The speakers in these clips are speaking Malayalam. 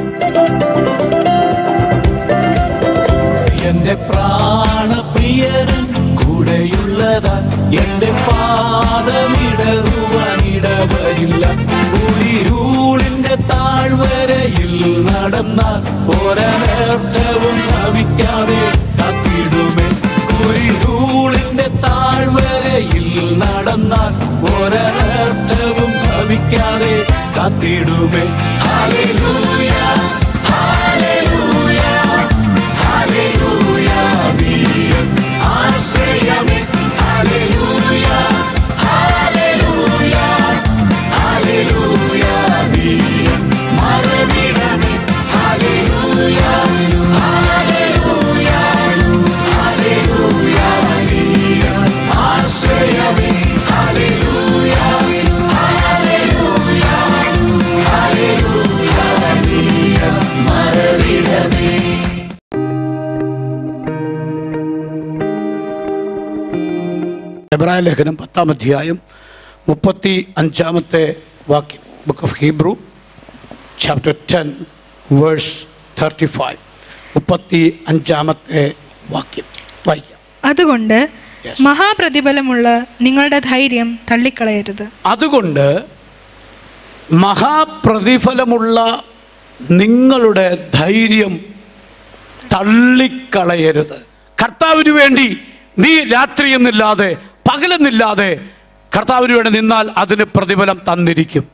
എന്റെ പ്രാണപ്രിയരൻ കൂടെയുള്ളതാ എന്റെ പാദമിടറുവാനിടവരില്ല ഉരിരൂളിന്റെ താഴ്വരയിൽ നടന്നാൽ ഒരനർത്ഥവും ഭവിക്കാതെ കാത്തിടുമേ കുരിരൂളിന്റെ താഴ്വരയിൽ നടന്നാൽ ഒരനർത്ഥവും ഭവിക്കാതെ കാത്തിടുമേ ഹാലേലൂയ ഹാലേലൂയ ഹാലേലൂയ നീ ആശ്രയമേ ഹാലേലൂയ ഹാലേലൂയ ഹാലേലൂയ നീ മറവിടമേ ഹാലേലൂയ ഹാലേലൂയ ഹാലേലൂയ നീ ആശ്രയമേ ഹാലേലൂയ ഹാലേലൂയ ഹാലേലൂയ നീ മറവിടമേ എബ്രായ ലേഖനം പത്താം അധ്യായം മുപ്പത്തി അഞ്ചാമത്തെ വാക്യം book of Hebrew chapter ten verse thirty five മുപ്പത്തി അഞ്ചാമത്തെ വാക്യം വായിക്കാം അതുകൊണ്ട് Yes. മഹാപ്രതിഫലമുള്ള നിങ്ങളുടെ ധൈര്യം തള്ളിക്കളയരുത് അതുകൊണ്ട് മഹാപ്രതിഫലമുള്ള നിങ്ങളുടെ ധൈര്യം തള്ളിക്കളയരുത് കർത്താവിന് വേണ്ടി നീ രാത്രിയെന്നില്ലാതെ പകലെന്നില്ലാതെ കർത്താവിന് വേണ്ടി നിന്നാൽ അതിന് പ്രതിഫലം തന്നിരിക്കും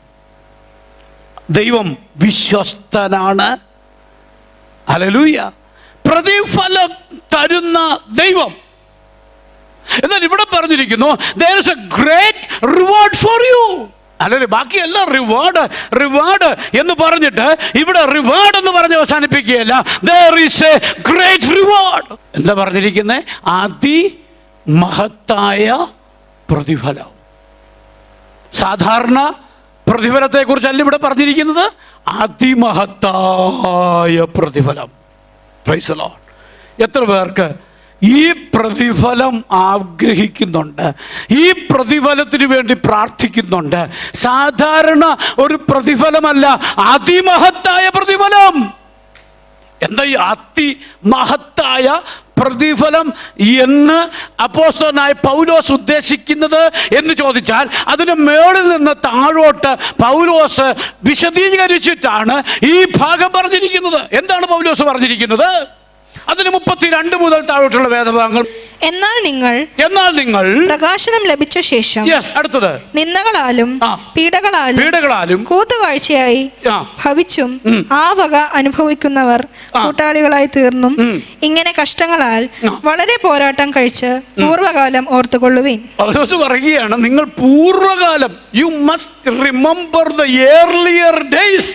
ദൈവം വിശ്വസ്തനാണ് അലലൂയ പ്രതിഫലം തരുന്ന ദൈവം എന്നാൽ ഇവിടെ പറഞ്ഞിരിക്കുന്നു there is a great reward for you അല്ലല്ലേ ബാക്കിയെല്ലാം റിവാർഡ് റിവാർഡ് എന്ന് പറഞ്ഞിട്ട് ഇവിടെ റിവാർഡ് എന്ന് പറഞ്ഞ് അവസാനിപ്പിക്കുകയല്ല there is a great reward എന്താ പറഞ്ഞിരിക്കുന്നത് അതി മഹത്തായ പ്രതിഫലം സാധാരണ പ്രതിഫലത്തെ കുറിച്ചല്ല ഇവിടെ പറഞ്ഞിരിക്കുന്നത് അതിമഹത്തായ പ്രതിഫലം പ്രൈസ് ലോഡ് എത്ര പേർക്ക് ഈ പ്രതിഫലം ആഗ്രഹിക്കുന്നുണ്ട് ഈ പ്രതിഫലത്തിന് വേണ്ടി പ്രാർത്ഥിക്കുന്നുണ്ട് സാധാരണ ഒരു പ്രതിഫലമല്ല അതിമഹത്തായ പ്രതിഫലം എന്താ ഈ അതിമഹത്തായ പ്രതിഫലം എന്ന് അപ്പോസ്തലനായ പൗലോസ് ഉദ്ദേശിക്കുന്നത് എന്ന് ചോദിച്ചാൽ അതിന് മേളിൽ നിന്ന് താഴോട്ട് പൗലോസ് വിശദീകരിച്ചിട്ടാണ് ഈ ഭാഗം പറഞ്ഞിരിക്കുന്നത് എന്താണ് പൗലോസ് പറഞ്ഞിരിക്കുന്നത് അതിന് മുപ്പത്തിരണ്ട് മുതൽ താഴോട്ടുള്ള വേദഭാഗങ്ങൾ എന്നാൽ നിങ്ങൾ എന്നാൽ നിങ്ങൾ പ്രകാശനം ലഭിച്ച ശേഷം യെസ് അടുത്തത് നിന്ദകളാലും ആ. പീഡകളാലും പീഡകളാലും കൂത്തുകാഴ്ചയായി ആ. ഭവിച്ചും ഉം. ആ വക അനുഭവിക്കുന്നവർ ആ. കൂട്ടാളികളായി തീർന്നും ഉം. ഇങ്ങനെ കഷ്ടങ്ങളാൽ ആ. വളരെ പോരാട്ടം കഴിച്ച് പൂർവ്വകാലം ഓർത്തുകൊള്ളുവിൻ പൗലോസ് പറയുകയാണ് നിങ്ങൾ പൂർവ്വകാലം you must remember the earlier days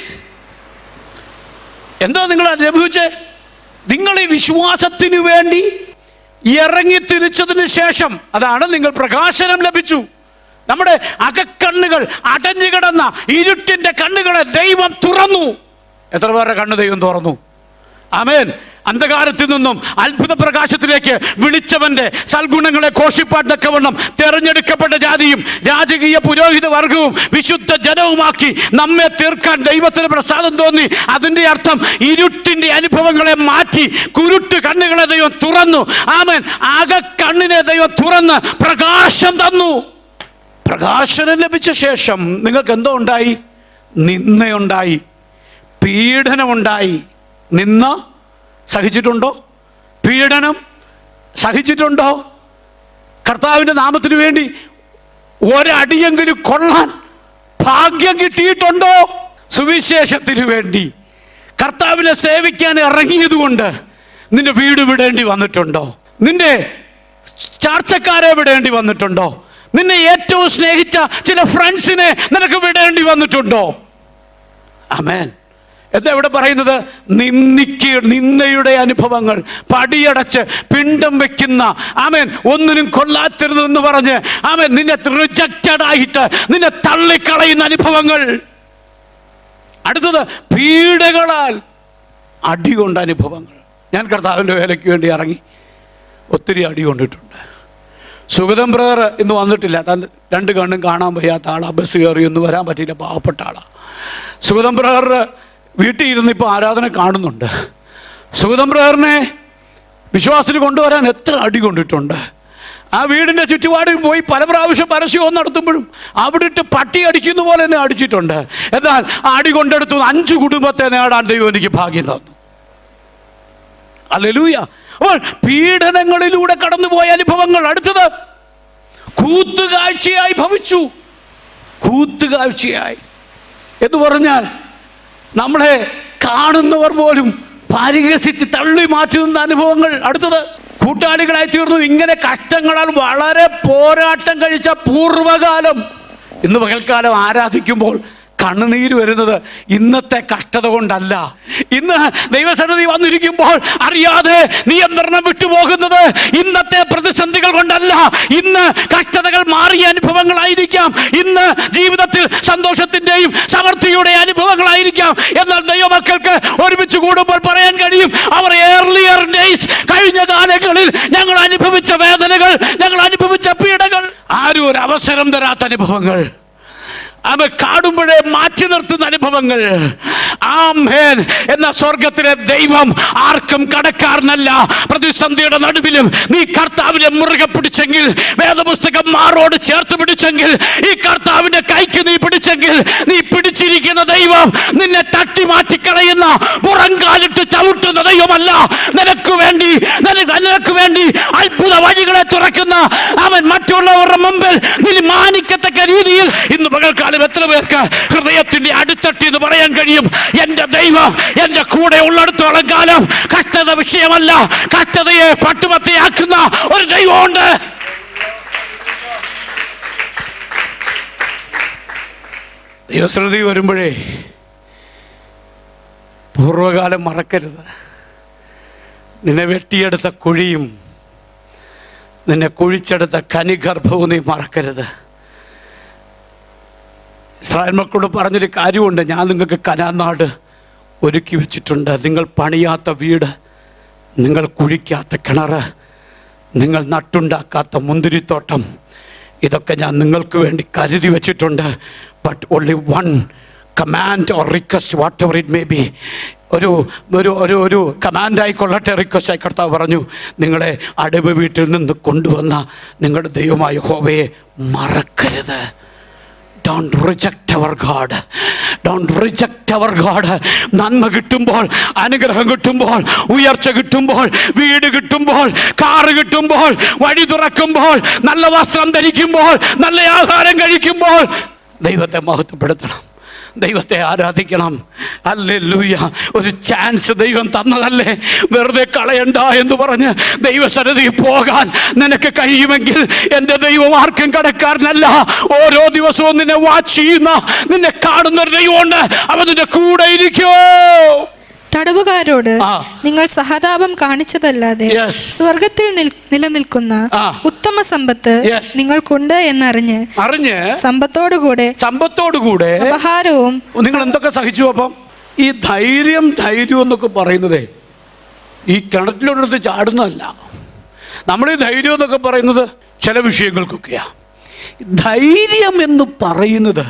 എന്താ നിങ്ങൾ അനുഭവിച്ചേ നിങ്ങൾ ഈ വിശ്വാസത്തിനു വേണ്ടി ഇറങ്ങി തിരിച്ചതിന് ശേഷം അതാണ് നിങ്ങൾ പ്രകാശനം ലഭിച്ചു നമ്മുടെ അകക്കണ്ണുകൾ അടഞ്ഞു കിടന്ന ഇരുട്ടിന്റെ കണ്ണുകളെ ദൈവം തുറന്നു എത്ര പേരുടെ കണ്ണ് ദൈവം തുറന്നു ആമേൻ അന്ധകാരത്തിൽ നിന്നും അത്ഭുത പ്രകാശത്തിലേക്ക് വിളിച്ചവന്റെ സൽഗുണങ്ങളെ ഘോഷിപ്പാട്ടക്കവണ്ണം തെരഞ്ഞെടുക്കപ്പെട്ട ജാതിയും രാജകീയ പുരോഹിത വർഗവും വിശുദ്ധ ജനവുമാക്കി നമ്മെ തീർക്കാൻ ദൈവത്തിന് പ്രസാദം തോന്നി അതിന്റെ അർത്ഥം ഇരുട്ടിന്റെ അനുഭവങ്ങളെ മാറ്റി കുരുട്ട് കണ്ണുകളെ ദൈവം തുറന്നു ആമേൻ ആകെ കണ്ണിനെ ദൈവം തുറന്ന് പ്രകാശം തന്നു പ്രകാശനം ലഭിച്ച ശേഷം നിങ്ങൾക്ക് എന്തോ ഉണ്ടായി നിന്നയുണ്ടായി പീഡനമുണ്ടായി നിന്ന സഹിച്ചിട്ടുണ്ടോ പീഡനം സഹിച്ചിട്ടുണ്ടോ കർത്താവിൻ്റെ നാമത്തിന് വേണ്ടി ഒരടിയെങ്കിലും കൊള്ളാൻ ഭാഗ്യം കിട്ടിയിട്ടുണ്ടോ സുവിശേഷത്തിന് വേണ്ടി കർത്താവിനെ സേവിക്കാൻ ഇറങ്ങിയതുകൊണ്ട് നിന്റെ വീട് വിടേണ്ടി വന്നിട്ടുണ്ടോ നിന്റെ ചാർച്ചക്കാരെ വിടേണ്ടി വന്നിട്ടുണ്ടോ നിന്നെ ഏറ്റവും സ്നേഹിച്ച ചില ഫ്രണ്ട്സിനെ നിനക്ക് വിടേണ്ടി വന്നിട്ടുണ്ടോ അമേൻ എന്താ ഇവിടെ പറയുന്നത് നിന്ദിക്ക് നിന്നയുടെ അനുഭവങ്ങൾ പടിയടച്ച് പിണ്ടം വെക്കുന്ന ആമേൻ ഒന്നിനും കൊള്ളാത്തരുതെന്ന് പറഞ്ഞ് ആമേൻ നിന്നെ റിജക്റ്റഡ് ആയിട്ട് നിന്നെ തള്ളിക്കളയുന്ന അനുഭവങ്ങൾ അടുത്തത് പീഡകളാൽ അടികൊണ്ട അനുഭവങ്ങൾ ഞാൻ കർത്താവിൻ്റെ വേലയ്ക്ക് വേണ്ടി ഇറങ്ങി ഒത്തിരി അടി കൊണ്ടിട്ടുണ്ട് സുഗതം ബ്രദർ ഇന്ന് വന്നിട്ടില്ല താൻ രണ്ട് കണ്ണും കാണാൻ വയ്യാത്ത ആളാ ബസ് കയറി ഒന്നും വരാൻ പറ്റിയില്ല പാവപ്പെട്ട ആളാ സുഗതം ബ്രദർ വീട്ടിൽ ഇരുന്ന് ഇപ്പോൾ ആരാധന കാണുന്നുണ്ട് സുഗതം പ്രേരണെ വിശ്വാസത്തിൽ കൊണ്ടുവരാൻ എത്ര അടി കൊണ്ടിട്ടുണ്ട് ആ വീടിൻ്റെ ചുറ്റുപാടിൽ പോയി പല പ്രാവശ്യം പരസ്യവും നടത്തുമ്പോഴും അവിടെ ഇട്ട് പട്ടി അടിക്കുന്ന പോലെ തന്നെ അടിച്ചിട്ടുണ്ട് എന്നാൽ ആ അടി കൊണ്ടെടുത്തു അഞ്ച് കുടുംബത്തെ നേടാൻ ദൈവം എനിക്ക് ഭാഗ്യം തന്നു അല്ലെലൂയ അപ്പോൾ പീഡനങ്ങളിലൂടെ കടന്നുപോയ അനുഭവങ്ങൾ അടുത്തത് കൂത്തുകാഴ്ചയായി ഭവിച്ചു കൂത്തുകാഴ്ചയായി എന്ന് പറഞ്ഞാൽ നമ്മളെ കാണുന്നവർ പോലും പരിഹസിച്ച് തള്ളി മാറ്റുന്ന അനുഭവങ്ങൾ അടുത്തത് കൂട്ടാളികളായി തീർന്നു ഇങ്ങനെ കഷ്ടങ്ങളാൽ വളരെ പോരാട്ടം കഴിച്ച പൂർവ്വകാലം ഇന്ന് പകൽക്കാലം ആരാധിക്കുമ്പോൾ കണ്ണുനീര് വരുന്നത് ഇന്നത്തെ കഷ്ടത കൊണ്ടല്ല ഇന്ന് ദൈവസന്നിധി വന്നിരിക്കുമ്പോൾ അറിയാതെ നിയന്ത്രണം വിട്ടുപോകുന്നത് ഇന്നത്തെ പ്രതിസന്ധികൾ കൊണ്ടല്ല ഇന്ന് കഷ്ടതകൾ മാറിയ അനുഭവങ്ങളായിരിക്കാം ഇന്ന് ജീവിതത്തിൽ സന്തോഷത്തിന്റെയും സമൃദ്ധിയുടെ അനുഭവങ്ങളായിരിക്കാം എന്നാൽ ദൈവമക്കൾക്ക് ഒരുമിച്ച് കൂടുമ്പോൾ പറയാൻ കഴിയും അവർ ഏർലിയർ ഡേയ്സ് കഴിഞ്ഞ കാലങ്ങളിൽ ഞങ്ങൾ അനുഭവിച്ച വേദനകൾ ഞങ്ങൾ അനുഭവിച്ച പീഡകൾ ആരും ഒരു അവസരം തരാത്ത അനുഭവങ്ങൾ അവ കാണുമ്പോഴേ മാറ്റി നിർത്തുന്ന അനുഭവങ്ങൾ ആമേൻ എന്ന സ്വർഗത്തിലെ ദൈവം ആർക്കും കടക്കാരനല്ല പ്രതിസന്ധിയുടെ നടുവിലും നീ കർത്താവിനെ മുറുകെ പിടിച്ചെങ്കിൽ വേദപുസ്തകം മാറോട് ചേർത്ത് പിടിച്ചെങ്കിൽ ഈ കർത്താവിന്റെ കൈക്ക് നീ പിടിച്ചെങ്കിൽ നീ പിടിച്ചിരിക്കുന്ന ദൈവം നിന്നെ തട്ടി മാറ്റിക്കളയുന്ന പുറങ്കാലിട്ട് ചവിട്ടുന്ന ദൈവമല്ല നിനക്ക് വേണ്ടി നിനക്ക് നിനക്ക് വേണ്ടി അത്ഭുത വഴികളെ തുറക്കുന്ന അവൻ മറ്റുള്ളവരുടെ മുമ്പിൽ നീ മാനിക്കത്തക്ക രീതിയിൽ ഇന്ന് പകൽക്കാലം എത്ര പേർക്ക് ഹൃദയത്തിന്റെ അടിത്തട്ടി എന്ന് പറയാൻ കഴിയും എന്റെ ദൈവം എന്റെ കൂടെ ഉള്ളിടത്തോളം കാലം കഷ്ടത വിഷയമല്ല കഷ്ടതയെ പട്ടുപത്തിയാക്കുന്ന ഒരു ദൈവമുണ്ട് ദൈവശ്രുതി വരുമ്പോഴേ പൂർവകാലം മറക്കരുത് നിന്നെ വെട്ടിയെടുത്ത കുഴിയും നിന്നെ കുഴിച്ചെടുത്ത കനിഗർഭവും നീ മറക്കരുത് ഇസ്രായേൽ മക്കളോട് പറഞ്ഞൊരു കാര്യമുണ്ട് ഞാൻ നിങ്ങൾക്ക് കനാനാട് ഒരുക്കി വെച്ചിട്ടുണ്ട് നിങ്ങൾ പണിയാത്ത വീട് നിങ്ങൾ കുഴിക്കാത്ത കിണറ് നിങ്ങൾ നട്ടുണ്ടാക്കാത്ത മുന്തിരിത്തോട്ടം ഇതൊക്കെ ഞാൻ നിങ്ങൾക്ക് വേണ്ടി കരുതി വെച്ചിട്ടുണ്ട് but only one command or request whatever it may be ഒരു ഒരു ഒരു ഒരു കമാൻഡ് ആയിക്കൊള്ളട്ടെ റിക്വസ്റ്റ് ആയി കർത്താവ് പറഞ്ഞു നിങ്ങളെ അടിമ വീട്ടിൽ നിന്ന് കൊണ്ടുവന്ന നിങ്ങളുടെ ദൈവമായ ഹോവയെ മറക്കരുത് don't reject our God don't reject our God നന്മ കിട്ടുമ്പോൾ അനുഗ്രഹം കിട്ടുമ്പോൾ ഉയർച്ച കിട്ടുമ്പോൾ വീട് കിട്ടുമ്പോൾ കാറ് കിട്ടുമ്പോൾ വഴി തുറക്കുമ്പോൾ നല്ല വസ്ത്രം ധരിക്കുമ്പോൾ നല്ല ആഹാരം കഴിക്കുമ്പോൾ ദൈവത്തെ മഹത്വപ്പെടുത്തണം ദൈവത്തെ ആരാധിക്കണം അല്ലേലൂയ ഒരു ചാൻസ് ദൈവം തന്നതല്ലേ വെറുതെ കളയണ്ട എന്ന് പറഞ്ഞ് ദൈവസന്നിധി പോകാൻ നിനക്ക് കഴിയുമെങ്കിൽ എൻ്റെ ദൈവം ആർക്കും കടക്കാരനല്ല ഓരോ ദിവസവും നിന്നെ വാച്ച് ചെയ്യുന്ന നിന്നെ കാണുന്ന ഒരു ദൈവമുണ്ട് അവൻ നിന്റെ കൂടെ ഇരിക്കോ തടവുകാരോട് ആ. നിങ്ങൾ സഹതാപം കാണിച്ചതല്ലാതെ Yes. സ്വർഗത്തിൽ നിൽ- നിലനിൽക്കുന്ന ആ. ഉത്തമ സമ്പത്ത് Yes. നിങ്ങൾക്കുണ്ട് എന്നറിഞ്ഞ് അറിഞ്ഞ് സമ്പത്തോടുകൂടെ സമ്പത്തോടുകൂടെ ഉപഹാരവും നിങ്ങൾ എന്തൊക്കെ സഹിച്ചു അപ്പം ഈ ധൈര്യം ധൈര്യം എന്നൊക്കെ പറയുന്നതേ ഈ കിണറ്റിലോടത്ത് ചാടുന്നതല്ല നമ്മൾ ഈ ധൈര്യം എന്നൊക്കെ പറയുന്നത് ചില വിഷയങ്ങൾക്കൊക്കെയാ ധൈര്യം എന്ന് പറയുന്നത്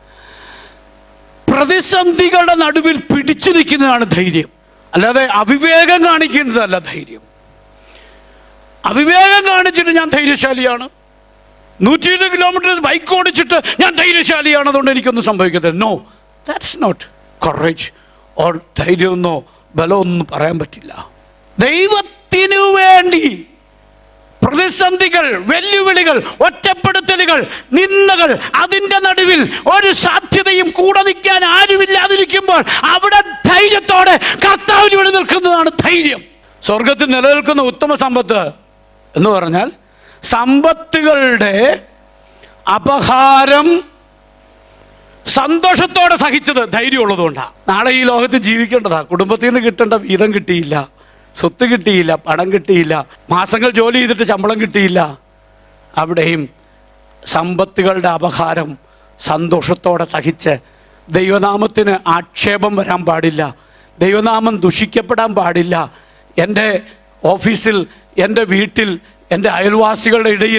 പ്രതിസന്ധികളുടെ നടുവിൽ പിടിച്ചു നിൽക്കുന്നതാണ് ധൈര്യം അല്ലാതെ അവിവേകം കാണിക്കുന്നതല്ല ധൈര്യം അവിവേകം കാണിച്ചിട്ട് ഞാൻ ധൈര്യശാലിയാണ് നൂറ്റി ഇരുപത് കിലോമീറ്റർ ബൈക്ക് ഓടിച്ചിട്ട് ഞാൻ ധൈര്യശാലിയാണ് അതുകൊണ്ട് എനിക്കൊന്നും സംഭവിക്കത്തില്ല no that's not courage or ധൈര്യമൊന്നോ ബലമൊന്നും പറയാൻ പറ്റില്ല ദൈവത്തിനു വേണ്ടി പ്രതിസന്ധികൾ വെല്ലുവിളികൾ ഒറ്റപ്പെടുത്തലുകൾ നിന്ദകൾ അതിൻ്റെ നടുവിൽ ഒരു സാധ്യതയും കൂടെ നിൽക്കാൻ ആരുമില്ലാതിരിക്കുമ്പോൾ അവിടെ ധൈര്യത്തോടെ കർത്താവിന് വേണ്ടി നിൽക്കുന്നതാണ് ധൈര്യം സ്വർഗത്തിൽ നിലനിൽക്കുന്ന ഉത്തമ സമ്പത്ത് എന്ന് പറഞ്ഞാൽ സമ്പത്തുകളുടെ അപഹാരം സന്തോഷത്തോടെ സഹിച്ചത് ധൈര്യമുള്ളതുകൊണ്ടാണ് നാളെ ഈ ലോകത്ത് ജീവിക്കേണ്ടതാ കുടുംബത്തിൽ നിന്ന് കിട്ടേണ്ട വീതം കിട്ടിയില്ല സ്വത്ത് കിട്ടിയില്ല പണം കിട്ടിയില്ല മാസങ്ങൾ ജോലി ചെയ്തിട്ട് ശമ്പളം കിട്ടിയില്ല അവിടെയും സമ്പത്തുകളുടെ അപഹാരം സന്തോഷത്തോടെ സഹിച്ച് ദൈവനാമത്തിന് ആക്ഷേപം വരാൻ പാടില്ല ദൈവനാമം ദുഷിക്കപ്പെടാൻ പാടില്ല എൻ്റെ ഓഫീസിൽ എൻ്റെ വീട്ടിൽ എൻ്റെ അയൽവാസികളുടെ ഇടയിൽ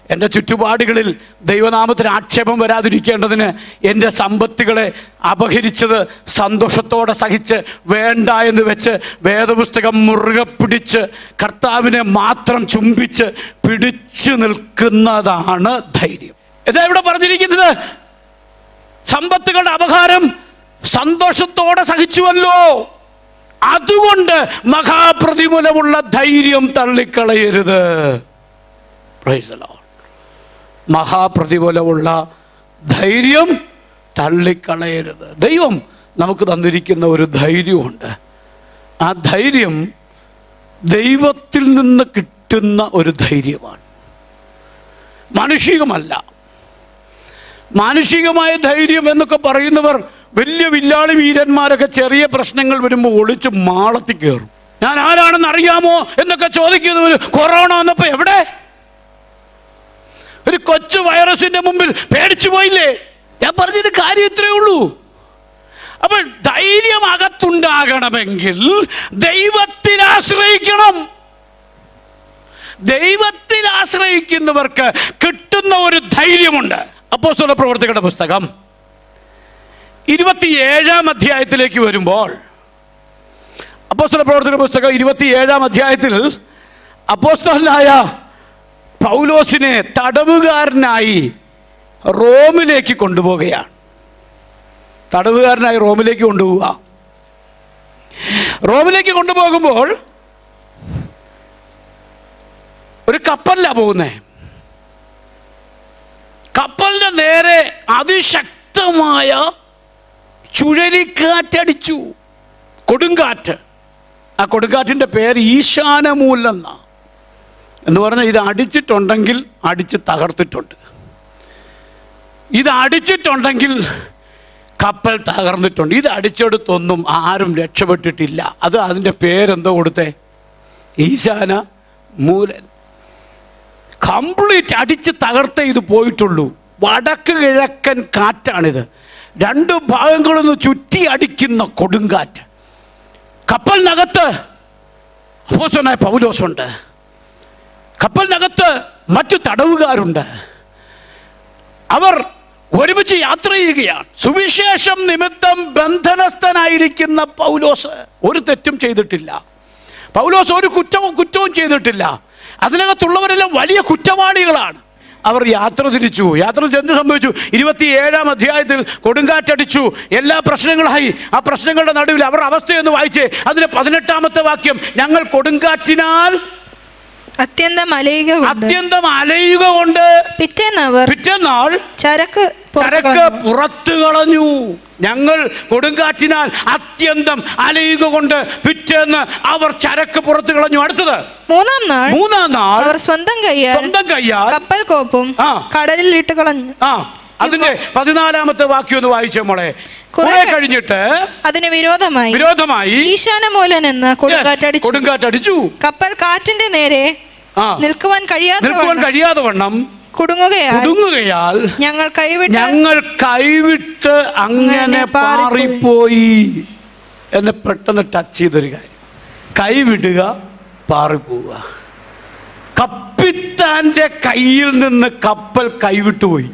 എൻ്റെ ചുറ്റുപാടുകളിൽ ദൈവനാമത്തിന് ആക്ഷേപം വരാതിരിക്കേണ്ടതിന് എൻ്റെ സമ്പത്തുകളെ അപഹരിച്ചത് സന്തോഷത്തോടെ സഹിച്ച് വേണ്ട എന്ന് വെച്ച് വേദപുസ്തകം മുറുകെ പിടിച്ച് കർത്താവിനെ മാത്രം ചുംബിച്ച് പിടിച്ചു നിൽക്കുന്നതാണ് ധൈര്യം ഇതാ ഇവിടെ പറഞ്ഞിരിക്കുന്നത് സമ്പത്തുകളുടെ അപഹാരം സന്തോഷത്തോടെ സഹിച്ചുവല്ലോ അതുകൊണ്ട് മഹാപ്രതിഫലമുള്ള ധൈര്യം തള്ളിക്കളയരുത് Praise the Lord. മഹാപ്രതിഫലമുള്ള ധൈര്യം തള്ളിക്കളയരുത് ദൈവം നമുക്ക് തന്നിരിക്കുന്ന ഒരു ധൈര്യമുണ്ട് ആ ധൈര്യം ദൈവത്തിൽ നിന്ന് കിട്ടുന്ന ഒരു ധൈര്യമാണ് മാനുഷികമല്ല മാനുഷികമായ ധൈര്യം എന്നൊക്കെ പറയുന്നവർ വലിയ വില്ലാളി വീരന്മാരൊക്കെ ചെറിയ പ്രശ്നങ്ങൾ വരുമ്പോൾ ഒളിച്ച് മാളത്തിൽ കയറും ഞാൻ ആരാണെന്ന് അറിയാമോ എന്നൊക്കെ ചോദിക്കുന്നവർ കൊറോണ വന്നപ്പോ എവിടെ ഒരു കൊച്ചു വൈറസിന്റെ മുമ്പിൽ പേടിച്ചു പോയില്ലേ ഞാൻ പറഞ്ഞൊരു കാര്യം ഇത്രയേ ഉള്ളൂ അപ്പോൾ ധൈര്യം അകത്തുണ്ടാകണമെങ്കിൽ ദൈവത്തിൽ ആശ്രയിക്കണം ദൈവത്തിൽ ആശ്രയിക്കുന്നവർക്ക് കിട്ടുന്ന ഒരു ധൈര്യമുണ്ട് അപ്പോസ്തല പ്രവർത്തികളുടെ പുസ്തകം ഇരുപത്തിയേഴാം അധ്യായത്തിലേക്ക് വരുമ്പോൾ അപ്പോസ്തല പ്രവർത്തികളുടെ പുസ്തകം ഇരുപത്തിയേഴാം അധ്യായത്തിൽ അപ്പോസ്തലനായ പൗലോസിനെ തടവുകാരനായി റോമിലേക്ക് കൊണ്ടുപോവുകയാണ് തടവുകാരനായി റോമിലേക്ക് കൊണ്ടുപോവുക റോമിലേക്ക് കൊണ്ടുപോകുമ്പോൾ ഒരു കപ്പലിലാണ് പോകുന്നേ കപ്പലിന്റെ നേരെ അതിശക്തമായ ചുഴലിക്കാറ്റടിച്ചു കൊടുങ്കാറ്റ് ആ കൊടുങ്കാറ്റിന്റെ പേര് ഈശാനമൂലെന്ന എന്ന് പറഞ്ഞാൽ ഇത് അടിച്ചിട്ടുണ്ടെങ്കിൽ അടിച്ച് തകർത്തിട്ടുണ്ട് ഇത് അടിച്ചിട്ടുണ്ടെങ്കിൽ കപ്പൽ തകർന്നിട്ടുണ്ട് ഇത് അടിച്ചെടുത്തൊന്നും ആരും രക്ഷപ്പെട്ടിട്ടില്ല അത് അതിൻ്റെ പേരെന്തോ കൊടുത്തേ ഈശാന മൂലൻ കംപ്ലീറ്റ് അടിച്ച് തകർത്തേ ഇത് പോയിട്ടുള്ളൂ വടക്ക് കിഴക്കൻ കാറ്റാണിത് രണ്ട് ഭാഗങ്ങളിൽ നിന്ന് ചുറ്റി അടിക്കുന്ന കൊടുങ്കാറ്റ് കപ്പലിനകത്ത് അപ്പോസനായ പൗലോസുണ്ട് കപ്പലിനകത്ത് മറ്റു തടവുകാരുണ്ട് അവർ ഒരുമിച്ച് യാത്ര ചെയ്യുകയാണ് സുവിശേഷം നിമിത്തം ബന്ധനസ്ഥനായിരിക്കുന്ന പൗലോസ് ഒരു തെറ്റും ചെയ്തിട്ടില്ല പൗലോസ് ഒരു കുറ്റവും കുറ്റവും ചെയ്തിട്ടില്ല അതിനകത്തുള്ളവരെല്ലാം വലിയ കുറ്റവാളികളാണ് അവർ യാത്ര തിരിച്ചു യാത്ര തിരിച്ച് എന്ത് സംഭവിച്ചു ഇരുപത്തിയേഴാം അധ്യായത്തിൽ കൊടുങ്കാറ്റടിച്ചു എല്ലാ പ്രശ്നങ്ങളായി ആ പ്രശ്നങ്ങളുടെ നടുവിൽ അവർ അവസ്ഥയൊന്ന് വായിച്ചേ അതിലെ പതിനെട്ടാമത്തെ വാക്യം ഞങ്ങൾ കൊടുങ്കാറ്റിനാൽ അത്യന്തം അലയുക കൊണ്ട് അത്യന്തം അലയുക കൊണ്ട് പിറ്റേന്നവർ പിറ്റേന്നാൾ ചരക്ക് പുറത്ത് ചരക്ക് കളഞ്ഞു. പുറത്തു കളഞ്ഞു ഞങ്ങൾ കൊടുങ്കാറ്റിനാൽ അത്യന്തം അലയുക കൊണ്ട് പിറ്റേന്ന് അവർ ചരക്ക് പുറത്തു കളഞ്ഞു അടുത്തത് മൂന്നാം നാൾ മൂന്നാം നാൾ അവർ സ്വന്തം കയ്യാൽ സ്വന്തം കയ്യാൽ കപ്പൽ കോപ്പും ആ. കടലിൽ ഇട്ട് കളഞ്ഞു ആ അതിന്റെ പതിനാലാമത്തെ വാക്യം ഒന്ന് വായിച്ചേ മോളെ കുറെ കുറെ കഴിഞ്ഞിട്ട് അതിന് വിരോധമായി വിരോധമായി ഈശാനമൂലൻ എന്ന yes, കൊടുങ്കാറ്റടിച്ചു കൊടുങ്കാറ്റടിച്ചു കപ്പൽ കാറ്റിന്റെ നേരെ ആ നിൽക്കുവാൻ കഴിയാത്ത നിൽക്കുവാൻ കഴിയാതെ വണ്ണം കുടുങ്ങുകയാൽ കുടുങ്ങുകയാൽ ഞങ്ങൾ കൈവിട്ട് ഞങ്ങൾ കൈവിട്ട് അങ്ങനെ അങ്ങനെ പാറിപ്പോയി. പാറിപ്പോയി എന്നെ പെട്ടെന്ന് ടച്ച് ചെയ്തൊരു കാര്യം കൈവിടുക പാറിപ്പോവുക കപ്പിത്താന്റെ കയ്യിൽ നിന്ന് കപ്പൽ കൈവിട്ടുപോയി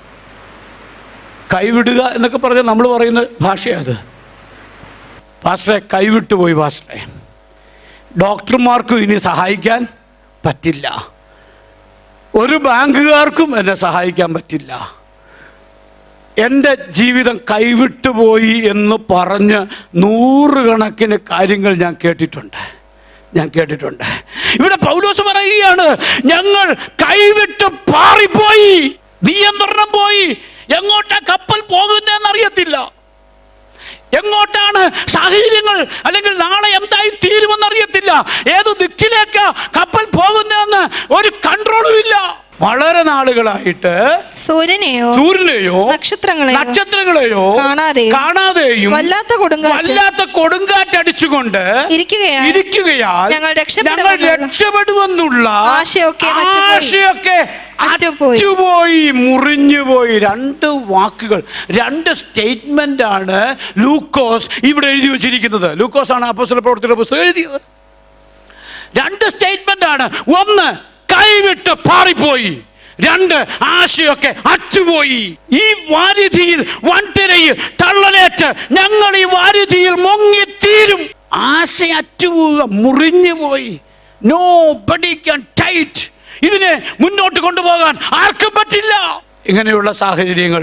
കൈവിടുക എന്നൊക്കെ പറഞ്ഞാൽ നമ്മൾ പറയുന്ന ഭാഷയത് പാസ്റ്ററെ കൈവിട്ടുപോയി പാസ്റ്ററെ ഡോക്ടർമാർക്കും ഇനി സഹായിക്കാൻ പറ്റില്ല ഒരു ബാങ്കുകാർക്കും എന്നെ സഹായിക്കാൻ പറ്റില്ല എൻ്റെ ജീവിതം കൈവിട്ടുപോയി എന്ന് പറഞ്ഞ് നൂറുകണക്കിന് കാര്യങ്ങൾ ഞാൻ കേട്ടിട്ടുണ്ട് ഞാൻ കേട്ടിട്ടുണ്ട് ഇവിടെ പൗലോസ് പറയുകയാണ് ഞങ്ങൾ കൈവിട്ട് പാറിപ്പോയി നിയന്ത്രണം പോയി എങ്ങോട്ടാ കപ്പൽ പോകുന്നതെന്ന് അറിയത്തില്ല എങ്ങോട്ടാണ് സാഹചര്യങ്ങൾ അല്ലെങ്കിൽ നാളെ എന്തായി തീരുമെന്ന് അറിയത്തില്ല ഏത് ദിക്കിലേക്കാ കപ്പൽ പോകുന്നതെന്ന് ഒരു കൺട്രോളും ഇല്ല വളരെ നാളുകളായിട്ട് സൂര്യനെയോ സൂര്യനെയോ നക്ഷത്രങ്ങളെയോ നക്ഷത്രങ്ങളെയോ കാണാതെയും കാണാതെയും വല്ലാത്ത കൊടുങ്കാറ്റ് വല്ലാത്ത കൊടുങ്കാറ്റടിച്ചുകൊണ്ട് ഇരിക്കുകയാൽ ഇരിക്കുകയാൽ ഞങ്ങൾ ഞങ്ങൾ രക്ഷപ്പെടുമെന്നുള്ള രക്ഷപ്പെടുമെന്നുള്ള ആശയൊക്കെ മറ്റുപോയി. ആശയൊക്കെ അറ്റുപോയി. അറ്റുപോയി മുറിഞ്ഞുപോയി രണ്ട് വാക്കുകൾ രണ്ട് സ്റ്റേറ്റ്മെന്റ് ആണ് ലൂക്കോസ് ഇവിടെ എഴുതി വെച്ചിരിക്കുന്നത് ലൂക്കോസ് ആണ് അപ്പോസ്തല പ്രവർത്തിയുടെ പുസ്തകം എഴുതിയത് രണ്ട് സ്റ്റേറ്റ്മെന്റ് ആണ് ഒന്ന് കൈവിട്ട് പാറിപ്പോയി രണ്ട് ആശയൊക്കെ അറ്റുപോയി ഈ വാരിധിയിൽ വൻതിരയിൽ തള്ളലേറ്റ് ഞങ്ങൾ ഈ വാരിധിയിൽ മുങ്ങിത്തീരും ആശ അറ്റുപോവുക മുറിഞ്ഞു പോയി നോ ബഡി ക്യാൻ ടൈറ്റ് ഇതിനെ മുന്നോട്ട് കൊണ്ടുപോകാൻ ആർക്കും പറ്റില്ല ഇങ്ങനെയുള്ള സാഹചര്യങ്ങൾ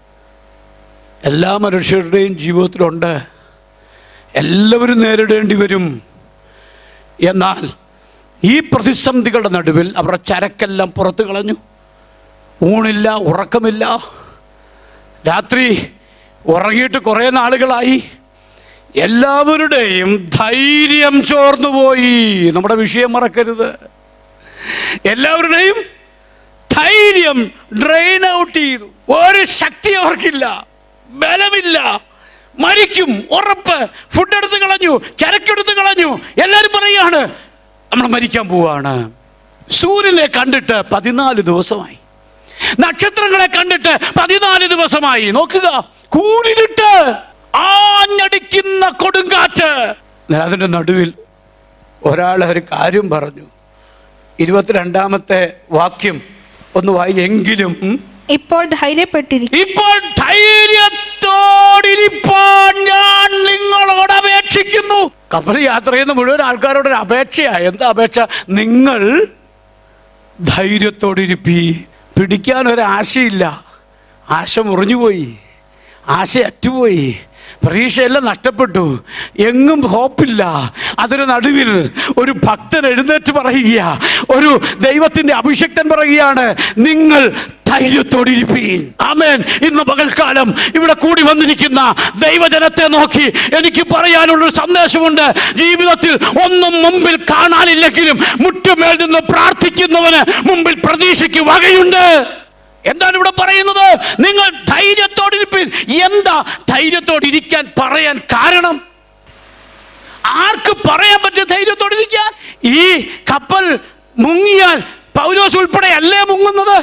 എല്ലാ മനുഷ്യരുടെയും ജീവിതത്തിലുണ്ട് എല്ലാവരും നേരിടേണ്ടി വരും എന്നാൽ ഈ പ്രതിസന്ധികളുടെ നടുവിൽ അവരുടെ ചരക്കെല്ലാം പുറത്തു കളഞ്ഞു ഊണില്ല ഉറക്കമില്ല രാത്രി ഉറങ്ങിയിട്ട് കുറേ നാളുകളായി എല്ലാവരുടെയും ധൈര്യം ചോർന്നുപോയി നമ്മുടെ വിഷയം മറക്കരുത് എല്ലാവരുടെയും ധൈര്യം ഡ്രെയിൻ ഔട്ട് ചെയ്തു ഒരു ശക്തി അവർക്കില്ല ബലമില്ല മരിക്കും ഉറപ്പ് ഫുഡ് എടുത്ത് കളഞ്ഞു ചരക്കെടുത്ത് കളഞ്ഞു എല്ലാവരും പറയാണ് നമ്മൾ മരിക്കാൻ പോവാണ് സൂര്യനെ കണ്ടിട്ട് പതിനാല് ദിവസമായി നക്ഷത്രങ്ങളെ കണ്ടിട്ട് പതിനാല് ദിവസമായി നോക്കുക കൂടിലിട്ട് ആഞ്ഞടിക്കുന്ന കൊടുങ്കാറ്റ് എന്നാൽ അതിൻ്റെ നടുവിൽ ഒരാൾ ഒരു കാര്യം പറഞ്ഞു ഇരുപത്തിരണ്ടാമത്തെ വാക്യം ഒന്ന് വായി എങ്കിലും ഇപ്പോൾ ധൈര്യപ്പെട്ടിരിക്കും ഇപ്പോൾ ധൈര്യത്തോടിരിപ്പാൻ ഞാൻ നിങ്ങളോട് അപേക്ഷിക്കുന്നു കപ്പൽ യാത്ര ചെയ്യുന്ന മുഴുവൻ ആൾക്കാരോട് ഒരു അപേക്ഷയാ എന്താ അപേക്ഷ നിങ്ങൾ ധൈര്യത്തോടിരിപ്പി പിടിക്കാൻ ഒരു ആശയില്ല ആശ മുറിഞ്ഞുപോയി ആശ അറ്റുപോയി പ്രതീക്ഷയെല്ലാം നഷ്ടപ്പെട്ടു എങ്ങും ഹോപ്പില്ല അതിന് നടുവിൽ ഒരു ഭക്തൻ എഴുന്നേറ്റ് പറയുക ഒരു ദൈവത്തിന്റെ അഭിഷക്തൻ പറയുകയാണ് നിങ്ങൾ ധൈര്യത്തോടിരിപ്പീൻ ആമേൻ ഇന്ന് പകൽക്കാലം ഇവിടെ കൂടി വന്നിരിക്കുന്ന ദൈവജനത്തെ നോക്കി എനിക്ക് പറയാനുള്ളൊരു സന്ദേശമുണ്ട് ജീവിതത്തിൽ ഒന്നും മുമ്പിൽ കാണാനില്ലെങ്കിലും മുറ്റുമേൽ നിന്ന് പ്രാർത്ഥിക്കുന്നവന് മുമ്പിൽ പ്രതീക്ഷയ്ക്ക് വകയുണ്ട് എന്താണ് ഇവിടെ പറയുന്നത് നിങ്ങൾ ധൈര്യത്തോടിരിപ്പിൻ എന്താ ധൈര്യത്തോടിരിക്കാൻ പറയാൻ കാരണം ആർക്ക് പറയാൻ പറ്റും ധൈര്യത്തോടിരിക്കാൻ ഈ കപ്പൽ മുങ്ങിയാൽ പൗലോസ് ഉൾപ്പെടെ അല്ലേ മുങ്ങുന്നത്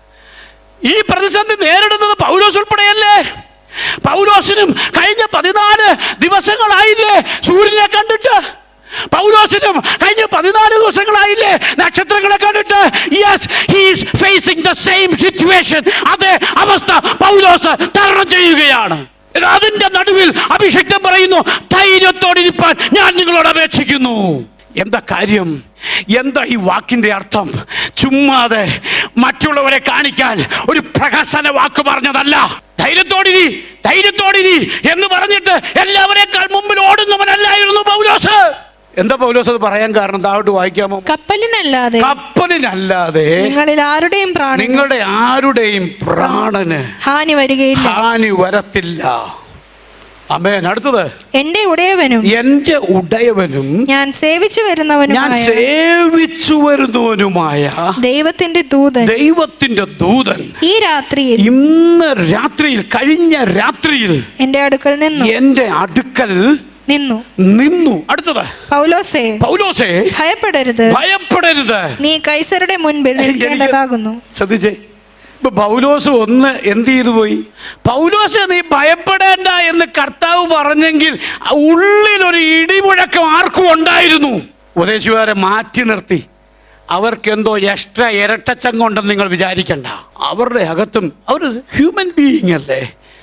ഈ പ്രതിസന്ധി നേരിടുന്നത് പൗലോസ് ഉൾപ്പെടെയല്ലേ പൗലോസിനും കഴിഞ്ഞ പതിനാല് ദിവസങ്ങളായില്ലേ സൂര്യനെ കണ്ടിട്ട് പൗലോസിനും കഴിഞ്ഞ പതിനാല് ദിവസങ്ങളായില്ലേ നക്ഷത്രങ്ങളെ കണ്ടിട്ട് yes he's facing the same situation അതേ അവസ്ഥ പൗലോസ് തരണം ചെയ്യുകയാണ് എന്നാൽ അതിന്റെ നടുവിൽ അഭിഷക്തൻ പറയുന്നു ധൈര്യത്തോടിരിപ്പാൻ ഞാൻ നിങ്ങളോട് അപേക്ഷിക്കുന്നു എന്താ കാര്യം എന്താ ഈ വാക്കിന്റെ അർത്ഥം ചുമ്മാതെ മറ്റുള്ളവരെ കാണിക്കാൻ ഒരു പ്രഹസന വാക്ക് പറഞ്ഞതല്ല ധൈര്യത്തോടിരി ധൈര്യത്തോടിരി എന്ന് പറഞ്ഞിട്ട് എല്ലാവരെക്കാൾ മുമ്പിൽ ഓടുന്നവനല്ലായിരുന്നു പൗലോസ് എന്താ പൗലോസ് അത് പറയാൻ കാരണം താഴോട്ട് വായിക്കാമോ കപ്പലിനല്ലാതെ കപ്പലിനല്ലാതെ നിങ്ങളിൽ ആരുടെയും പ്രാണൻ നിങ്ങളുടെ ആരുടെയും പ്രാണന് ഹാനി വരികയില്ല ഹാനി വരത്തില്ല അമേൻ അടുത്തത് എന്റെ ഉടയവനും എന്റെ ഉടയവനും ഞാൻ സേവിച്ചു ഞാൻ വരുന്നവനുമായ സേവിച്ചു വരുന്നവനുമായ ദൈവത്തിന്റെ ദൂതൻ ദൈവത്തിന്റെ ദൂതൻ ഈ രാത്രിയിൽ ഇന്ന് രാത്രിയിൽ കഴിഞ്ഞ രാത്രിയിൽ എന്റെ അടുക്കൽ നിന്നു എന്റെ അടുക്കൽ നിന്നു നിന്നു അടുത്തത് പൗലോസേ പൗലോസേ ഭയപ്പെടരുത് ഭയപ്പെടരുത് നീ കൈസരുടെ മുൻപിൽ നിൽക്കേണ്ടതാകുന്നു ശ്രദ്ധിച്ചേ ഇപ്പൊ പൗലോസ് ഒന്ന് എന്ത് ചെയ്തു പോയി പൗലോസ് നീ ഭയപ്പെടേണ്ട എന്ന് കർത്താവ് പറഞ്ഞെങ്കിൽ ആ ഉള്ളിലൊരു ഇടിമുഴക്കം ആർക്കും ഉണ്ടായിരുന്നു ഉപദേശിമാരെ മാറ്റി നിർത്തി അവർക്കെന്തോ എക്സ്ട്രാ ഇരട്ടച്ചങ്കുണ്ടെന്ന് നിങ്ങൾ വിചാരിക്കണ്ട അവരുടെ അകത്തും അവർ ഹ്യൂമൻ ബീയിങ് അല്ലേ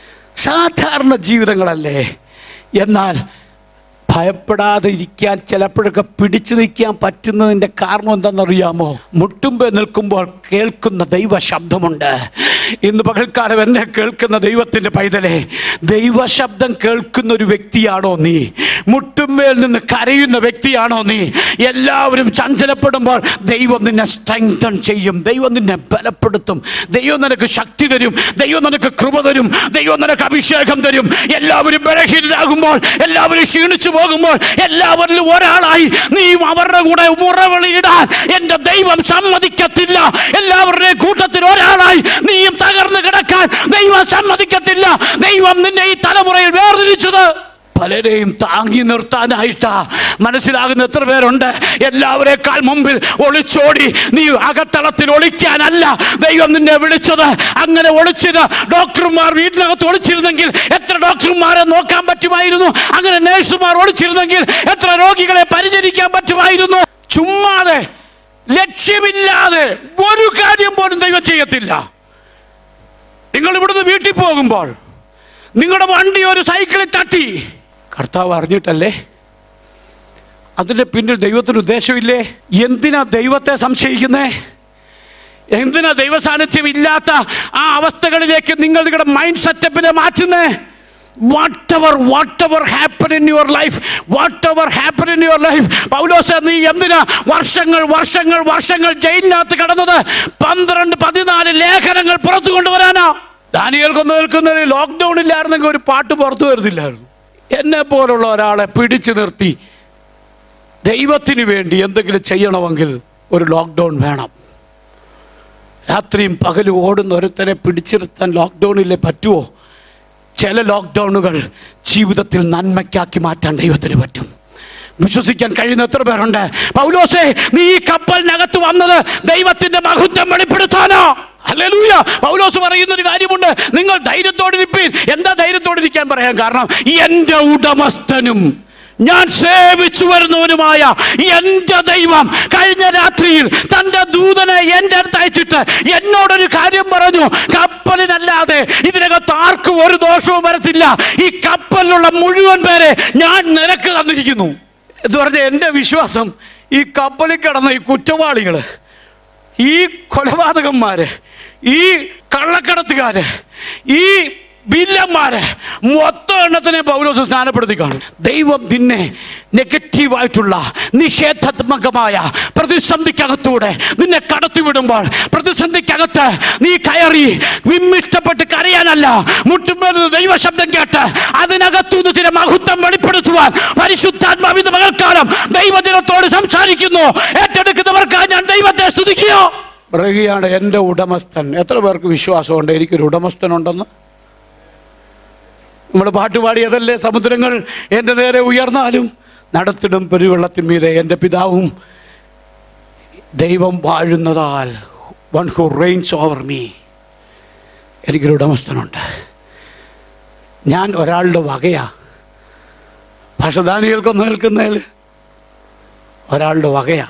സാധാരണ ജീവിതങ്ങളല്ലേ എന്നാൽ ഭയപ്പെടാതെ ഇരിക്കാൻ ചിലപ്പോഴൊക്കെ പിടിച്ചു നിൽക്കാൻ പറ്റുന്നതിൻ്റെ കാരണം എന്താണെന്നറിയാമോ മുട്ടുമ്പേ നിൽക്കുമ്പോൾ കേൾക്കുന്ന ദൈവ ശബ്ദമുണ്ട് ഇന്ന് പകൽക്കാലം എന്നെ കേൾക്കുന്ന ദൈവത്തിൻ്റെ പൈതലേ ദൈവശബ്ദം കേൾക്കുന്ന ഒരു വ്യക്തിയാണോ നീ മുട്ടുമേൽ നിന്ന് കരയുന്ന വ്യക്തിയാണോ നീ എല്ലാവരും ചഞ്ചലപ്പെടുമ്പോൾ ദൈവം നിന്നെ സ്ട്രെങ്തൺ ചെയ്യും ദൈവം നിന്നെ ബലപ്പെടുത്തും ദൈവം നിനക്ക് ശക്തി തരും ദൈവം നിനക്ക് കൃപ തരും ദൈവം നിനക്ക് അഭിഷേകം തരും എല്ലാവരും ബലഹീനരാകുമ്പോൾ എല്ലാവരും ക്ഷീണിച്ചു പോകുമ്പോൾ എല്ലാവരിലും ഒരാളായി നീയും അവരുടെ കൂടെ മുറവിളിയിടാൻ എൻ്റെ ദൈവം സമ്മതിക്കത്തില്ല എല്ലാവരുടെയും കൂട്ടത്തിൽ ഒരാളായി നീയും തകർന്നു കിടക്കാൻ ദൈവം സമ്മതിക്കത്തില്ല ദൈവം നിന്നെ ഈ തലമുറയിൽ വേർതിരിച്ചത് പലരെയും താങ്ങി നിർത്താനായിട്ടാ മനസ്സിലാകുന്ന എത്ര പേരുണ്ട് എല്ലാവരെക്കാൾ മുമ്പിൽ ഒളിച്ചോടി നീ അകത്തളത്തിൽ ഒളിക്കാനല്ല ദൈവം നിന്നെ വിളിച്ചത് അങ്ങനെ ഒളിച്ചിട്ട് ഡോക്ടർമാർ വീട്ടിനകത്ത് ഒളിച്ചിരുന്നെങ്കിൽ എത്ര ഡോക്ടർമാരെ നോക്കാൻ പറ്റുമായിരുന്നു അങ്ങനെ നേഴ്സുമാർ ഒളിച്ചിരുന്നെങ്കിൽ എത്ര രോഗികളെ പരിചരിക്കാൻ പറ്റുമായിരുന്നു ചുമ്മാതെ ലക്ഷ്യമില്ലാതെ ഒരു കാര്യം പോലും ദൈവം ചെയ്യത്തില്ല നിങ്ങൾ ഇവിടുന്ന് വീട്ടിൽ പോകുമ്പോൾ നിങ്ങളുടെ വണ്ടി ഒരു സൈക്കിളിൽ തട്ടി കർത്താവ് അറിഞ്ഞിട്ടല്ലേ അതിന്റെ പിന്നിൽ ദൈവത്തിന് ഉദ്ദേശമില്ലേ എന്തിനാ ദൈവത്തെ സംശയിക്കുന്നേ എന്തിനാ ദൈവ സാന്നിധ്യം ഇല്ലാത്ത ആ അവസ്ഥകളിലേക്ക് നിങ്ങൾ നിങ്ങളുടെ മൈൻഡ് സെറ്റപ്പിനെ മാറ്റുന്നേ whatever whatever happen in your life whatever happen in your life Paulose നീ എന്തിനാ വർഷങ്ങൾ വർഷങ്ങൾ വർഷങ്ങൾ ജയിലിനകത്ത് കിടന്നത് പന്ത്രണ്ട് പതിനാല് ലേഖനങ്ങൾ പുറത്തു കൊണ്ടുവരാനാ ദാനിയേൽ കൊന്നു നിൽക്കുന്ന ലോക്ക്ഡൗൺ ഇല്ലായിരുന്നെങ്കിൽ ഒരു പാട്ട് പുറത്തു വരുന്നില്ലായിരുന്നു എന്നെ പോലുള്ള ഒരാളെ പിടിച്ചു നിർത്തി ദൈവത്തിന് വേണ്ടി എന്തെങ്കിലും ചെയ്യണമെങ്കിൽ ഒരു ലോക്ക്ഡൗൺ വേണം രാത്രിയും പകലും ഓടുന്ന ഒരുത്തരെ പിടിച്ചിരുത്താൻ ലോക്ക്ഡൗണിലെ പറ്റുമോ ചില ലോക്ക്ഡൗണുകൾ ജീവിതത്തിൽ നന്മയ്ക്കാക്കി മാറ്റാൻ ദൈവത്തിന് പറ്റും വിശ്വസിക്കാൻ കഴിയുന്ന എത്ര പേരുണ്ട് പൗലോസേ നീ ഈ കപ്പലിനകത്ത് വന്നത് ദൈവത്തിന്റെ മഹത്വം വെളിപ്പെടുത്താനോ ഹല്ലേലൂയ പൗലോസ് പറയുന്ന ഒരു കാര്യമുണ്ട് നിങ്ങൾ ധൈര്യത്തോടിരിപ്പീൻ എന്താ ധൈര്യത്തോടിരിക്കാൻ പറയാൻ കാരണം എൻ്റെ ഉടമസ്ഥനും ഞാൻ സേവിച്ചു വരുന്നവനുമായ എൻ്റെ ദൈവം കഴിഞ്ഞ രാത്രിയിൽ തൻ്റെ ദൂതനെ എൻ്റെ അടുത്ത് അയച്ചിട്ട് എന്നോടൊരു കാര്യം പറഞ്ഞു കപ്പലിനല്ലാതെ ഇതിനകത്ത് ആർക്കും ഒരു ദോഷവും വരത്തില്ല ഈ കപ്പലിലുള്ള മുഴുവൻ പേരെ ഞാൻ നിനക്ക് തന്നിരിക്കുന്നു എന്ന് പറഞ്ഞ എൻ്റെ വിശ്വാസം ഈ കപ്പലിൽ കിടന്ന ഈ കുറ്റവാളികൾ ഈ കൊലപാതകന്മാര് ഈ കള്ളക്കടത്തുകാര് ഈ ബില്ലന്മാരെ മൊത്തം എണ്ണത്തിനെ പൗലോസ് സ്നാനപ്പെടുത്തി കാണും ദൈവം നിന്നെ നെഗറ്റീവായിട്ടുള്ള നിഷേധാത്മകമായ പ്രതിസന്ധിക്കകത്തൂടെ നിന്നെ കടത്തിവിടുമ്പോൾ പ്രതിസന്ധിക്കകത്ത് നീ കയറി വിമ്മിഷ്ടപ്പെട്ട് കരയാനല്ല മുട്ടുമ്പോൾ ദൈവശബ്ദം കേട്ട് അതിനകത്തുനിന്ന് ചില മഹത്വം വെളിപ്പെടുത്തുവാൻ പരിശുദ്ധാത്മാവിന്റെ പകൽക്കാലം ദൈവജനത്തോട് സംസാരിക്കുന്നു ഏറ്റെടുക്കുന്നവർക്കായി ഞാൻ ദൈവത്തെ സ്തുതിക്കുകയോ പറയുകയാണ് എൻ്റെ ഉടമസ്ഥൻ എത്ര പേർക്ക് വിശ്വാസമുണ്ട് എനിക്കൊരു ഉടമസ്ഥനുണ്ടെന്ന് നമ്മൾ പാട്ടുപാടിയതല്ലേ സമുദ്രങ്ങൾ എൻ്റെ നേരെ ഉയർന്നാലും നടത്തിടും പെരുവെള്ളത്തിന്മീതെ എൻ്റെ പിതാവും ദൈവം വാഴുന്നതാൽ one who reigns over me എനിക്കൊരു ഉടമസ്ഥനുണ്ട് ഞാൻ ഒരാളുടെ വകയാ ഭാഷദാനികൾക്കൊന്ന് നിൽക്കുന്നതിൽ ഒരാളുടെ വകയാ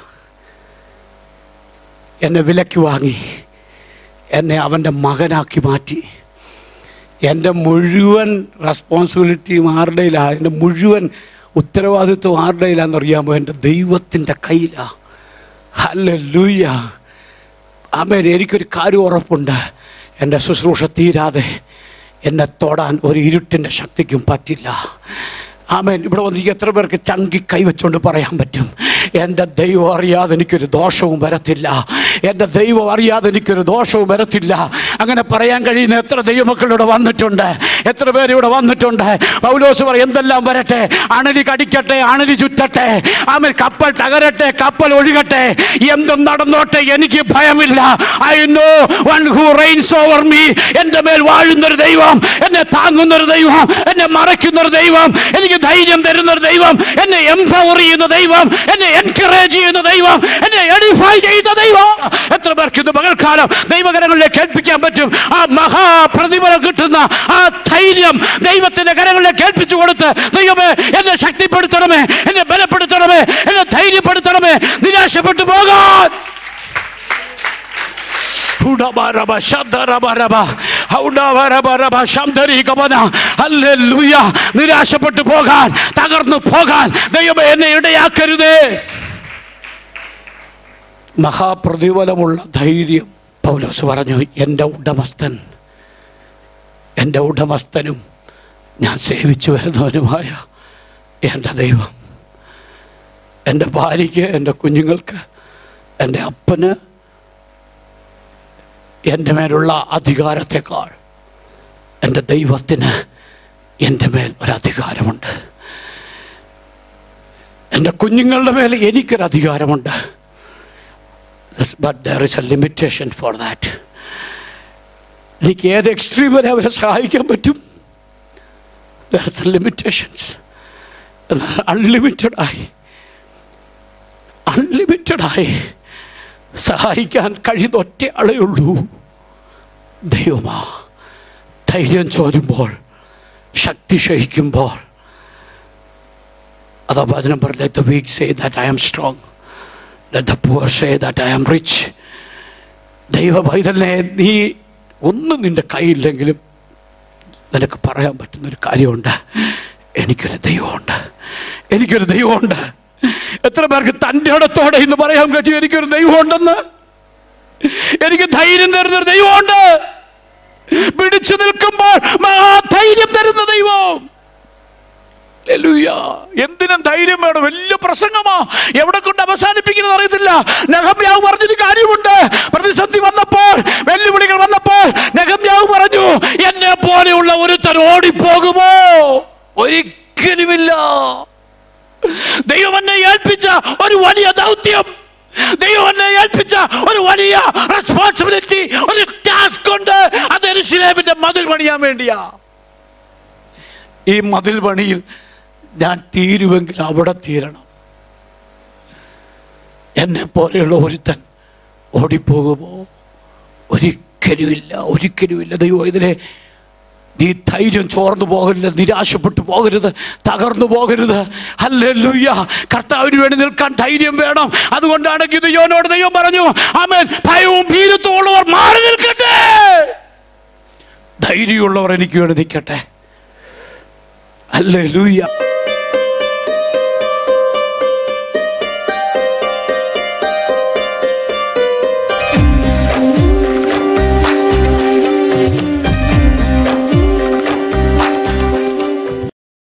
എന്നെ വിലക്ക് വാങ്ങി എന്നെ അവൻ്റെ മകനാക്കി മാറ്റി എൻ്റെ മുഴുവൻ റെസ്പോൺസിബിലിറ്റിയും ആരുടെയിലാണ് എൻ്റെ മുഴുവൻ ഉത്തരവാദിത്വം ആരുടെയിലാണെന്നറിയാമോ എൻ്റെ ദൈവത്തിൻ്റെ കയ്യിലാണ് അല്ല ലൂയ ആമേൻ എനിക്കൊരു കാര്യം ഉറപ്പുണ്ട് എൻ്റെ ശുശ്രൂഷ തീരാതെ എന്നെ തൊടാൻ ഒരു ഇരുട്ടിൻ്റെ ശക്തിക്കും പറ്റില്ല ആമേൻ ഇവിടെ വന്ന് എത്ര പേർക്ക് ചങ്കി കൈവച്ചുകൊണ്ട് പറയാൻ പറ്റും എൻ്റെ ദൈവം അറിയാതെ എനിക്കൊരു ദോഷവും വരത്തില്ല എൻ്റെ ദൈവം അറിയാതെ എനിക്കൊരു ദോഷവും വരത്തില്ല അങ്ങനെ പറയാൻ കഴിയുന്ന എത്ര ദൈവമക്കളിവിടെ വന്നിട്ടുണ്ട് എത്ര പേര് ഇവിടെ വന്നിട്ടുണ്ട് പൗലോസ് പറയും എന്തെല്ലാം വരട്ടെ അണലി കടിക്കട്ടെ അണലി ചുറ്റട്ടെ ആമേൻ കപ്പൽ തകരട്ടെ കപ്പൽ ഒഴുകട്ടെ എന്തും നടന്നോട്ടെ എനിക്ക് ഭയമില്ല I know one who reigns over me എൻ്റെ മേൽ വാഴുന്നൊരു ദൈവം എന്നെ താങ്ങുന്നൊരു ദൈവം എന്നെ മറയ്ക്കുന്നൊരു ദൈവം എനിക്ക് ധൈര്യം തരുന്നൊരു ദൈവം എന്നെ എംപവർ ചെയ്യുന്ന ദൈവം എന്നെ എൻകറേജ് ചെയ്യുന്ന ദൈവം എന്നെ എഡിഫൈ ചെയ്യുന്ന ദൈവം എത്ര പേർക്ക് ഇന്ന് പകൽക്കാലം ദൈവകരങ്ങളിലേക്ക് കേൾപ്പിക്കാൻ പറ്റും ആ മഹാപ്രതിഫലം കിട്ടുന്ന ആ ധൈര്യം ദൈവത്തിന്റെ കരങ്ങളിലേക്ക് കേൾപ്പിച്ചു കൊടുത്ത് ദൈവമേ എന്നെ ശക്തിപ്പെടുത്തണമേ എന്നെ ബലപ്പെടുത്തണമേ എന്നെ ധൈര്യപ്പെടുത്തണമേ നിരാശപ്പെട്ടു പോകാൻ ഉടബരബ ശബ്ദരബരബ ഔഡബരബരബ ശബ്ദരീകമന ഹല്ലേലൂയ നിരാശപ്പെട്ടു പോകാൻ തകർന്നു പോകാൻ ദൈവമേ എന്നെ ഇടയാക്കരുതേ മഹാപ്രതിഫലമുള്ള ധൈര്യം പൗലോസ് പറഞ്ഞു എൻ്റെ ഉടമസ്ഥൻ എൻ്റെ ഉടമസ്ഥനും ഞാൻ സേവിച്ചു വരുന്നവനുമായ എൻ്റെ ദൈവം എൻ്റെ ഭാര്യയ്ക്ക് എൻ്റെ കുഞ്ഞുങ്ങൾക്ക് എൻ്റെ അപ്പന് എൻ്റെ മേലുള്ള അധികാരത്തെക്കാൾ എൻ്റെ ദൈവത്തിന് എൻ്റെ മേൽ ഒരധികാരമുണ്ട് എൻ്റെ കുഞ്ഞുങ്ങളുടെ മേൽ എനിക്കൊരു അധികാരമുണ്ട് but there is a limitation for that എനിക്ക് ഏത് എക്സ്ട്രീം വരെ അവരെ സഹായിക്കാൻ പറ്റും ദർ ഇസ് ലിമിറ്റേഷൻസ് എന്നാൽ അൺലിമിറ്റഡായി അൺലിമിറ്റഡായി സഹായിക്കാൻ കഴിയുന്ന ഒറ്റ ആളേ ഉള്ളൂ ദൈവമാ ധൈര്യം ചോരുമ്പോൾ ശക്തി ക്ഷയിക്കുമ്പോൾ അതാ വചനം പറഞ്ഞ the weak say that I am strong Let the poor say that I am rich. ദൈവ പൈതലിനെ നീ ഒന്നും നിന്റെ കയ്യില്ലെങ്കിലും നിനക്ക് പറയാൻ പറ്റുന്നൊരു കാര്യമുണ്ട് എനിക്കൊരു ദൈവമുണ്ട് എനിക്കൊരു ദൈവമുണ്ട് എത്ര പേർക്ക് തൻ്റെ ഇടത്തോടെ ഇന്ന് പറയാൻ പറ്റും എനിക്കൊരു ദൈവമുണ്ടെന്ന് എനിക്ക് ധൈര്യം തരുന്നൊരു ദൈവമുണ്ട് പിടിച്ചു നിൽക്കുമ്പോൾ മഹാധൈര്യം തരുന്ന ദൈവം ഹല്ലേലൂയ. എന്തിനും ധൈര്യം വേണം വലിയ പ്രസംഗമാ എവിടെ കൊണ്ട് അവസാനിപ്പിക്കുന്നത് അറിയത്തില്ല നഗമ്യാവ് പറഞ്ഞൊരു കാര്യമുണ്ട് പ്രതിസന്ധി വന്നപ്പോൾ വെല്ലുവിളികൾ വന്നപ്പോൾ നഗമ്യാവ് പറഞ്ഞു എന്നെ പോലെയുള്ള ഒരുത്തൻ ഓടിപ്പോകുമോ ഒരിക്കലുമില്ല ദൈവം എന്നെ ഏൽപ്പിച്ച ഒരു വലിയ ദൗത്യം ദൈവം എന്നെ ഏൽപ്പിച്ച ഒരു വലിയ റെസ്പോൺസിബിലിറ്റി ഒരു ടാസ്ക് ഉണ്ട് അത് എരുശലേമിന്റെ മതിൽ പണിയാൻ വേണ്ടിയാ ഈ മതിൽ പണിയിൽ ഞാൻ തീരുവെങ്കിൽ അവിടെ തീരണം എന്നെ പോലെയുള്ള ഒരുത്തൻ ഓടിപ്പോകുമോ ഒരിക്കലുമില്ല ഒരിക്കലുമില്ല ദൈവം ഇതിനെ നീ ധൈര്യം ചോർന്നു പോകരുത് നിരാശപ്പെട്ടു പോകരുത് തകർന്നു പോകരുത് അല്ലേലൂയ്യ കർത്താവിന് വേണ്ടി നിൽക്കാൻ ധൈര്യം വേണം അതുകൊണ്ടാണ് ഗിതയോനോട് ദൈവം പറഞ്ഞു ആമേൻ ഭയവും ഭീരുത്വമുള്ളവർ മാറി നിൽക്കട്ടെ ധൈര്യമുള്ളവർ എനിക്ക് വേണ്ടി നിൽക്കട്ടെ അല്ലേ ലൂയ്യ